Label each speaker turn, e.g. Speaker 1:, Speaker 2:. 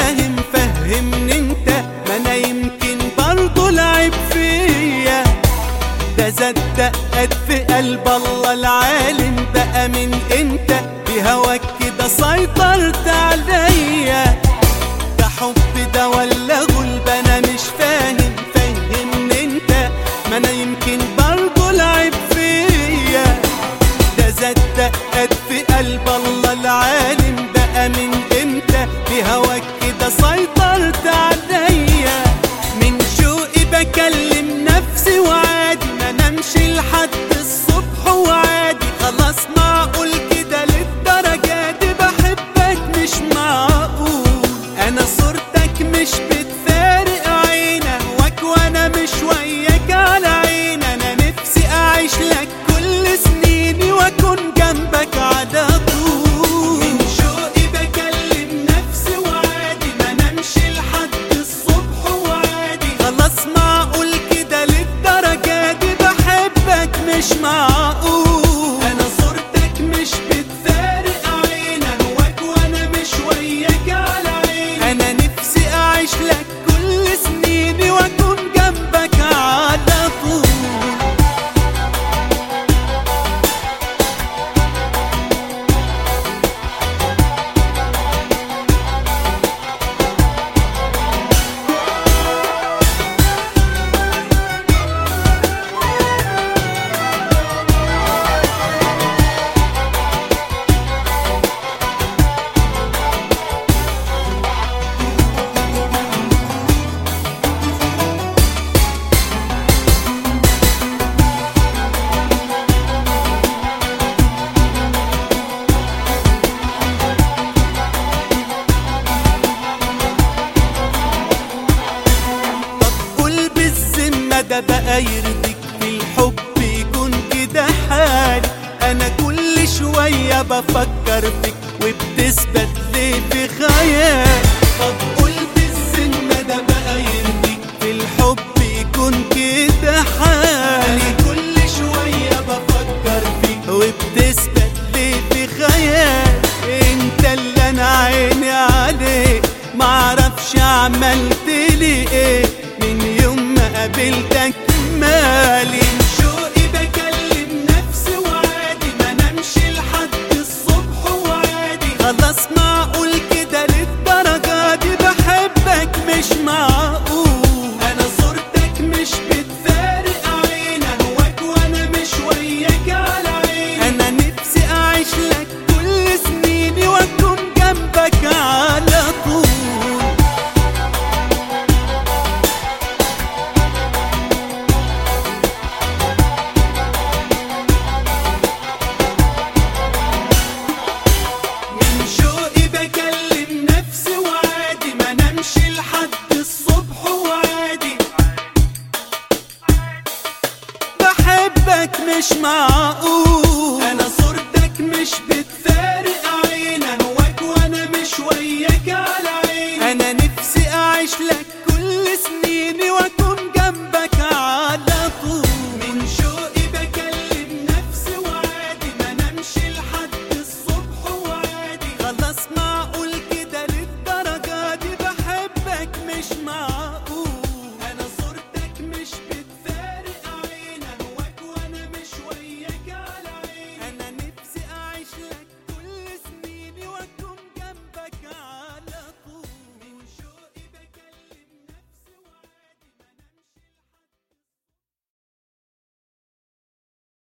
Speaker 1: فاهم فهمني انت ما انا يمكن برضو العيب فيا ده زاد دقت في قلب الله العالم بقى من انت بهواك كده سيطرت عليا ده حب ده ولا غلب انا مش فاهم فهمني انت ما انا يمكن برضو العيب فيا ده زاد دقت في قلب الله العالم بقى من امتى بهواك كده سيطرت عليا من شوقي بكلم نفسي وعادي ما نمشي لحد الصبح وعادي خلاص معقول كده للدرجة دي بحبك مش معقول انا صورتك مش بتفارق عينك واك وانا مش وياك على عين انا نفسي اعيش لك كل سنيني واكون جنبك على طول من شوقي بكلم نفسي وعادي ما نمشي لحد الصبح وعادي خلاص معقول كده للدرجة دي بحبك مش معقول انا صورتك مش بتفارق عينك واك وانا مش وياك على عين انا نفسي اعيش لك كل سنيني واكون جنبك على طول طب قول بالذمة ده بقى يرضيك في الحب يكون كده حالي أنا كل شوية بفكر فيك وبتثبت لي في خيال طب قول بالذمة ده بقى يرضيك في الحب يكون كده حالي أنا كل شوية بفكر فيك وبتثبت لي في خيال انت اللي انا عيني عليك معرفش عملت لي ايه من يوم ما قابلتك مالي